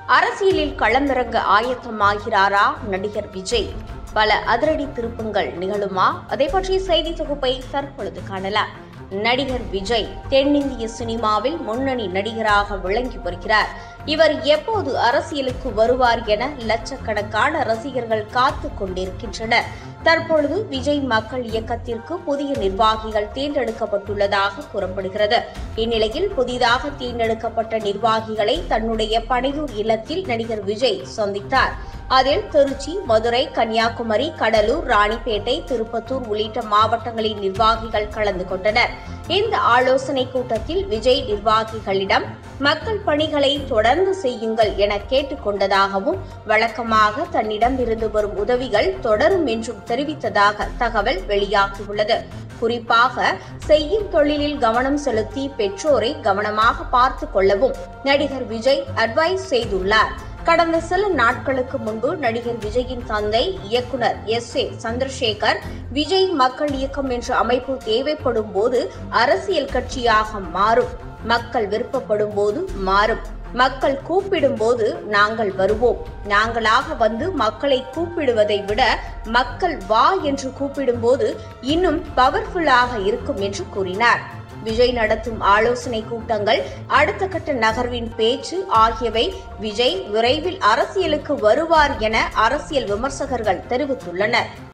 அரசியலில் களமிறங்க ஆயத்தமாகிறாரா நடிகர் விஜய் பல அதிரடி திருப்பங்கள் நிகழுமா அதை பற்றிய செய்தி தொகுப்பை தற்பொழுது காணலாம் நடிகர் விஜய் தென்னிந்திய சினிமாவில் முன்னணி நடிகராக விளங்கி வருகிறார் இவர் எப்போது அரசியலுக்கு வருவார் என லட்சக்கணக்கான ரசிகர்கள் காத்து கொண்டிருக்கின்றனர் தற்பொழுது விஜய் மக்கள் இயக்கத்திற்கு புதிய நிர்வாகிகள் தேர்ந்தெடுக்கப்பட்டுள்ளதாக கூறப்படுகிறது இந்நிலையில் புதிதாக தேர்ந்தெடுக்கப்பட்ட நிர்வாகிகளை தன்னுடைய பனையூர் இல்லத்தில் நடிகர் விஜய் சந்தித்தார் அதில் திருச்சி மதுரை கன்னியாகுமரி கடலூர் ராணிப்பேட்டை திருப்பத்தூர் உள்ளிட்ட மாவட்டங்களின் நிர்வாகிகள் கலந்து கொண்டனர் இந்த ஆலோசனை கூட்டத்தில் விஜய் நிர்வாகிகளிடம் மக்கள் பணிகளை தொடர்ந்து செய்யுங்கள் என கேட்டுக்கொண்டதாகவும் வழக்கமாக தன்னிடம் இருந்து வரும் உதவிகள் தொடரும் என்றும் தெரிவித்ததாக தகவல் வெளியாகியுள்ளது குறிப்பாக செய்யும் தொழிலில் கவனம் செலுத்தி பெற்றோரை கவனமாக பார்த்துக் கொள்ளவும் நடிகர் விஜய் அட்வைஸ் செய்துள்ளார் கடந்த சில நாட்களுக்கு முன்பு நடிகர் விஜயின் தந்தை இயக்குனர் எஸ் ஏ சந்திரசேகர் விஜய் மக்கள் இயக்கம் என்ற அமைப்பு தேவைப்படும் போது அரசியல் கட்சியாக மாறும் மக்கள் விருப்பப்படும் போது மாறும் மக்கள் கூப்பிடும் போது நாங்கள் வருவோம் நாங்களாக வந்து மக்களை கூப்பிடுவதை விட மக்கள் வா என்று கூப்பிடும்போது இன்னும் பவர்ஃபுல்லாக இருக்கும் என்று கூறினார் விஜய் நடத்தும் ஆலோசனை கூட்டங்கள் அடுத்த கட்ட நகர்வின் பேச்சு ஆகியவை விஜய் விரைவில் அரசியலுக்கு வருவார் என அரசியல் விமர்சகர்கள் தெரிவித்துள்ளனர்